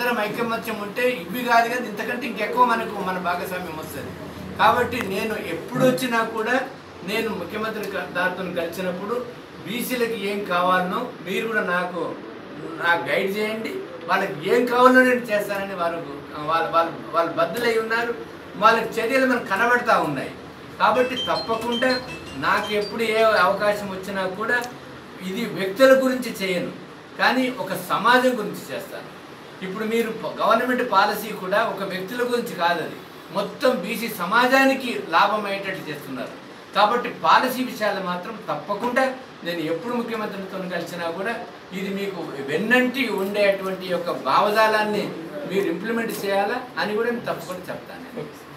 అందరం ఐకమత్యం ఉంటే ఇవి కాదు కదా ఇంతకంటే ఇంకెక్కువ మనకు మన భాగస్వామ్యం వస్తుంది కాబట్టి నేను ఎప్పుడు వచ్చినా కూడా నేను ముఖ్యమంత్రి దారితో కలిసినప్పుడు బీసీలకు ఏం కావాలనో మీరు కూడా నాకు నాకు గైడ్ చేయండి వాళ్ళకి ఏం కావాలో నేను చేస్తానని వాళ్ళకు వాళ్ళ వాళ్ళ వాళ్ళు బద్దులై ఉన్నారు వాళ్ళకి చర్యలు మనకు కనబడతా ఉన్నాయి కాబట్టి తప్పకుండా నాకు ఎప్పుడు ఏ అవకాశం వచ్చినా కూడా ఇది వ్యక్తుల గురించి చేయను కానీ ఒక సమాజం గురించి చేస్తాను ఇప్పుడు మీరు ప- గవర్నమెంట్ పాలసీ కూడా ఒక వ్యక్తుల గురించి కాదు అది మొత్తం బీసీ సమాజానికి లాభం అయ్యేటట్టు చేస్తున్నారు కాబట్టి పాలసీ విషయాలు మాత్రం తప్పకుండా నేను ఎప్పుడు ముఖ్యమంత్రితో కలిసినా కూడా ఇది మీకు వెన్నంటి ఉండేటువంటి యొక్క భావజాలాన్ని మీరు ఇంప్లిమెంట్ చేయాలా అని కూడా నేను తప్పకుండా చెప్తాను